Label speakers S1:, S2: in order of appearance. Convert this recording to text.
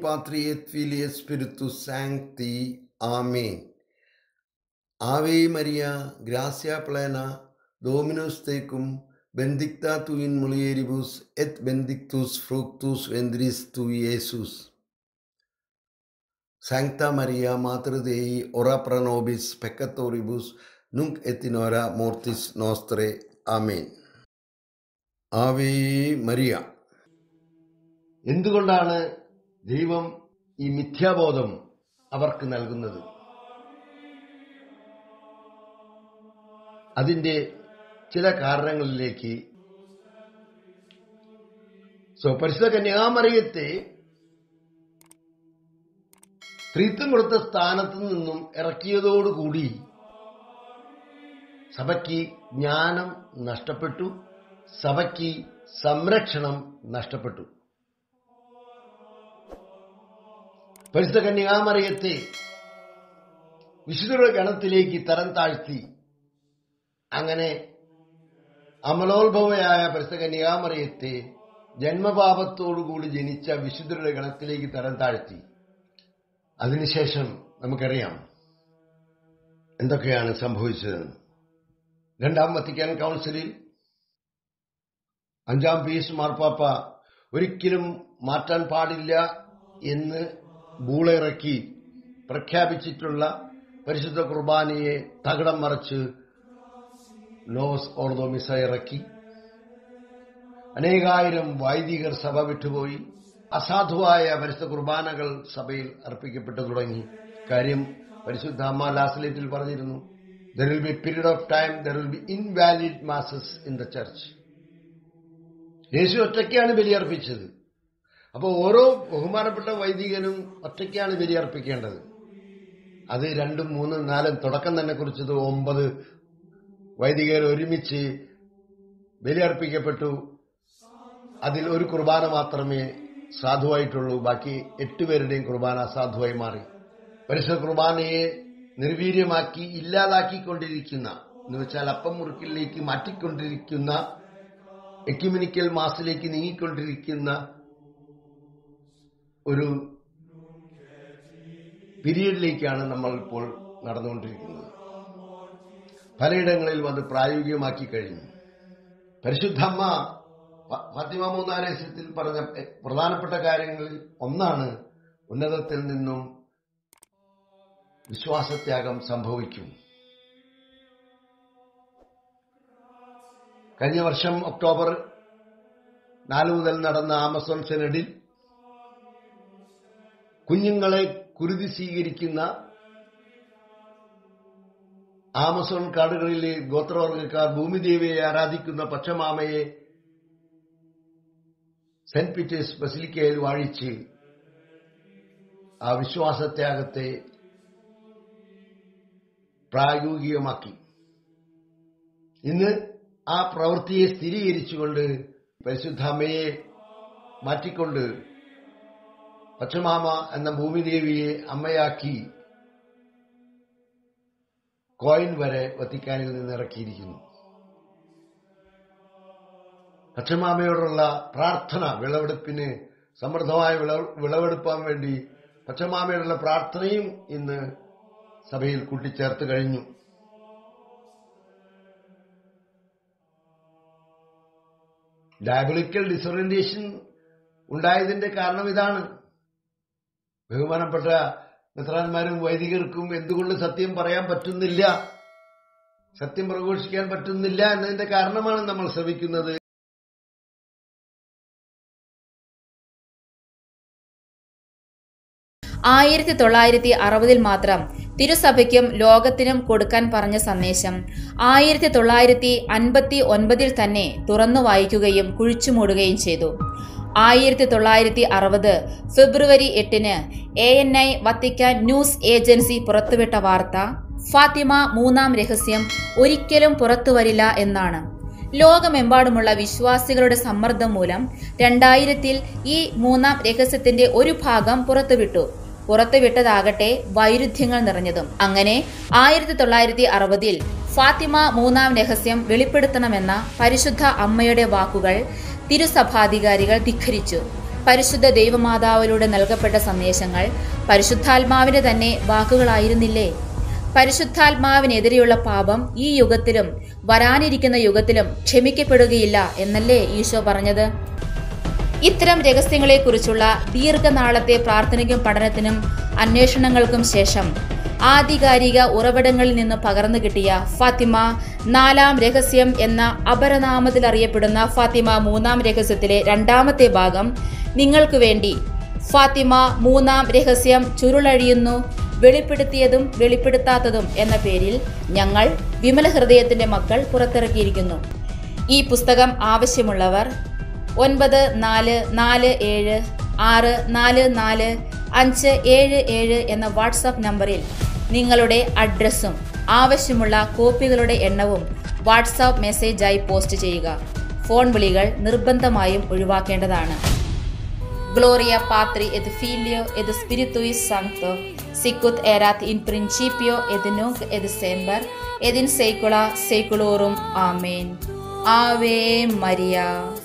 S1: Patri et Filii et Spiritus Sancti. Amen. Ave Maria, gracia plena, Dominus tecum, benedicta tu in mulieribus et benedictus fructus ventris tui, Iesus. Sancta Maria, Mater Dei, ora pro nobis peccatoribus, nunc et in hora mortis nostre. Amen. Ave Maria.
S2: എന്തുകൊണ്ടാണ് ദൈവം ഈ മിഥ്യാബോധം അവർക്ക് നൽകുന്നത് അതിന്റെ ചില കാരണങ്ങളിലേക്ക് so പരിശുദ്ധ കന്യാമറിയത്തെ സ്ത്രീത്വം കൊടുത്ത സ്ഥാനത്ത് നിന്നും ഇറക്കിയതോടുകൂടി സഭയ്ക്ക് ജ്ഞാനം നഷ്ടപ്പെട്ടു സഭയ്ക്ക് സംരക്ഷണം നഷ്ടപ്പെട്ടു പരിശുദ്ധ കന്യാമറിയത്തെ വിശുദ്ധരുടെ ഗണത്തിലേക്ക് തരം താഴ്ത്തി അങ്ങനെ അമലോത്ഭവയായ പരിശുദ്ധ കന്യാമറിയത്തെ ജന്മപാപത്തോടുകൂടി ജനിച്ച വിശുദ്ധരുടെ ഗണത്തിലേക്ക് തരം താഴ്ത്തി അതിനുശേഷം നമുക്കറിയാം എന്തൊക്കെയാണ് സംഭവിച്ചതെന്ന് രണ്ടാം വത്തിക്കാൻ കൗൺസിലിൽ അഞ്ചാം പീസ് മാർപ്പാപ്പ ഒരിക്കലും മാറ്റാൻ പാടില്ല എന്ന് ബൂളിറക്കി പ്രഖ്യാപിച്ചിട്ടുള്ള പരിശുദ്ധ കുർബാനയെ തകിടം മറിച്ച് നോസ് ഓർദോമിസ ഇറക്കി അനേകായിരം വൈദികർ സഭ വിട്ടുപോയി അസാധുവായ പരിശുദ്ധ കുർബാനകൾ സഭയിൽ അർപ്പിക്കപ്പെട്ടു തുടങ്ങി കാര്യം പരിശുദ്ധ അമ്മ ലാസ്ലേറ്റിൽ പറഞ്ഞിരുന്നു there will be period of time there will be invalid masses in the church യേശു ഒറ്റയ്ക്കാണ് ബലിയർപ്പിച്ചത് അപ്പോൾ ഓരോ ബഹുമാനപ്പെട്ട വൈദികനും ഒറ്റയ്ക്കാണ് ബലിയർപ്പിക്കേണ്ടത് അത് രണ്ടും മൂന്നും നാലും തുടക്കം തന്നെ കുറിച്ചത് ഒമ്പത് വൈദികർ ഒരുമിച്ച് ബലിയർപ്പിക്കപ്പെട്ടു അതിൽ ഒരു കുർബാന മാത്രമേ സാധുവായിട്ടുള്ളൂ ബാക്കി എട്ടുപേരുടെയും കുർബാന അസാധുവായി മാറി പരിശുദ്ധ കുർബാനയെ നിർവീര്യമാക്കി ഇല്ലാതാക്കിക്കൊണ്ടിരിക്കുന്ന എന്ന് വെച്ചാൽ അപ്പം മുറുക്കിലേക്ക് മാറ്റിക്കൊണ്ടിരിക്കുന്ന എക്യുമിനിക്കൽ മാസിലേക്ക് നീങ്ങിക്കൊണ്ടിരിക്കുന്ന ഒരു പീരീഡിലേക്കാണ് നമ്മൾ ഇപ്പോൾ നടന്നുകൊണ്ടിരിക്കുന്നത് പലയിടങ്ങളിൽ വന്ന് പ്രായോഗികമാക്കി കഴിഞ്ഞു പരിശുദ്ധമ്മ ഫാത്തിമ മൂന്നാലേശത്തിൽ പറഞ്ഞ പ്രധാനപ്പെട്ട കാര്യങ്ങളിൽ ഒന്നാണ് ഉന്നതത്തിൽ നിന്നും വിശ്വാസത്യാഗം സംഭവിക്കും കഴിഞ്ഞ വർഷം ഒക്ടോബർ നാല് മുതൽ നടന്ന ആമസോൺ സെനഡിൽ കുഞ്ഞുങ്ങളെ കുരുതി സ്വീകരിക്കുന്ന ആമസോൺ കാടുകളിലെ ഗോത്രവർഗക്കാർ ഭൂമിദേവിയെ ആരാധിക്കുന്ന പക്ഷമാമയെ സെന്റ് പീറ്റേഴ്സ് ബസിലിക്കയിൽ വാഴിച്ച് ആ വിശ്വാസത്യാഗത്തെ പ്രായോഗികമാക്കി ഇന്ന് ആ പ്രവൃത്തിയെ സ്ഥിരീകരിച്ചുകൊണ്ട് പരിശുദ്ധാമ്മയെ മാറ്റിക്കൊണ്ട് പച്ചമാമ എന്ന ഭൂമിദേവിയെ അമ്മയാക്കി കോയിൻ വരെ വത്തിക്കാനിൽ നിന്ന് ഇറക്കിയിരിക്കുന്നു പച്ചമാമയോടുള്ള പ്രാർത്ഥന വിളവെടുപ്പിന് സമൃദ്ധമായ വിളവെടുപ്പാൻ വേണ്ടി പച്ചമാമയോടുള്ള പ്രാർത്ഥനയും ഇന്ന് സഭയിൽ കൂട്ടിച്ചേർത്ത് കഴിഞ്ഞു ഡയബളിക്കൽ ഡിസോറിയന്റേഷൻ ഉണ്ടായതിന്റെ കാരണം ഇതാണ് ബഹുമാനപ്പെട്ട മിത്രാന്മാരും വൈദികർക്കും എന്തുകൊണ്ട് സത്യം പറയാൻ പറ്റുന്നില്ല സത്യം പ്രഘോഷിക്കാൻ പറ്റുന്നില്ല എന്നതിന്റെ കാരണമാണ് നമ്മൾ ശ്രമിക്കുന്നത്
S3: ആയിരത്തി തൊള്ളായിരത്തി അറുപതിൽ മാത്രം തിരുസഭയ്ക്കും ലോകത്തിനും കൊടുക്കാൻ പറഞ്ഞ സന്ദേശം ആയിരത്തി തൊള്ളായിരത്തി അൻപത്തി ഒൻപതിൽ തന്നെ തുറന്നു വായിക്കുകയും കുഴിച്ചുമൂടുകയും ചെയ്തു ആയിരത്തി തൊള്ളായിരത്തി അറുപത് ഫെബ്രുവരി എട്ടിന് A N I Vatican news agency പുറത്തുവിട്ട വാർത്ത ഫാത്തിമ മൂന്നാം രഹസ്യം ഒരിക്കലും പുറത്തുവരില്ല എന്നാണ് ലോകമെമ്പാടുമുള്ള വിശ്വാസികളുടെ സമ്മർദ്ദം മൂലം രണ്ടായിരത്തിൽ ഈ മൂന്നാം രഹസ്യത്തിന്റെ ഒരു ഭാഗം പുറത്തുവിട്ടു പുറത്തുവിട്ടതാകട്ടെ വൈരുദ്ധ്യങ്ങൾ നിറഞ്ഞതും അങ്ങനെ ആയിരത്തി തൊള്ളായിരത്തി അറുപതിൽ ഫാത്തിമ മൂന്നാം രഹസ്യം വെളിപ്പെടുത്തണമെന്ന പരിശുദ്ധ അമ്മയുടെ വാക്കുകൾ തിരുസഭാധികാരികൾ ധിഖരിച്ചു പരിശുദ്ധ ദൈവമാതാവിലൂടെ നൽകപ്പെട്ട സന്ദേശങ്ങൾ പരിശുദ്ധാത്മാവിന്റെ തന്നെ വാക്കുകളായിരുന്നില്ലേ പരിശുദ്ധാത്മാവിനെതിരെയുള്ള പാപം ഈ യുഗത്തിലും വരാനിരിക്കുന്ന യുഗത്തിലും ക്ഷമിക്കപ്പെടുകയില്ല എന്നല്ലേ ഈശോ പറഞ്ഞത് ഇത്തരം രഹസ്യങ്ങളെക്കുറിച്ചുള്ള ദീർഘനാളത്തെ പ്രാർത്ഥനയ്ക്കും പഠനത്തിനും അന്വേഷണങ്ങൾക്കും ശേഷം ആധികാരിക ഉറവിടങ്ങളിൽ നിന്ന് പകർന്നു കിട്ടിയ ഫാത്തിമ നാലാം രഹസ്യം എന്ന അപരനാമത്തിൽ അറിയപ്പെടുന്ന ഫാത്തിമ മൂന്നാം രഹസ്യത്തിലെ രണ്ടാമത്തെ ഭാഗം നിങ്ങൾക്ക് വേണ്ടി ഫാത്തിമ മൂന്നാം രഹസ്യം ചുരുളഴിയുന്നു വെളിപ്പെടുത്തിയതും വെളിപ്പെടുത്താത്തതും എന്ന പേരിൽ ഞങ്ങൾ വിമല ഹൃദയത്തിന്റെ മക്കൾ പുറത്തിറക്കിയിരിക്കുന്നു ഈ പുസ്തകം ആവശ്യമുള്ളവർ ഒൻപത് നാല് നാല് ഏഴ് ആറ് നാല് നാല് അഞ്ച് ഏഴ് ഏഴ് എന്ന വാട്സാപ്പ് നമ്പറിൽ നിങ്ങളുടെ അഡ്രസ്സും ആവശ്യമുള്ള കോപ്പികളുടെ എണ്ണവും വാട്സാപ്പ് മെസ്സേജായി പോസ്റ്റ് ചെയ്യുക ഫോൺ വിളികൾ നിർബന്ധമായും ഒഴിവാക്കേണ്ടതാണ് Gloria Patri et Filio et Spiritus Sancto, sicut erat in principio et nunc et semper et in saecula saeculorum. Amen. Ave Maria.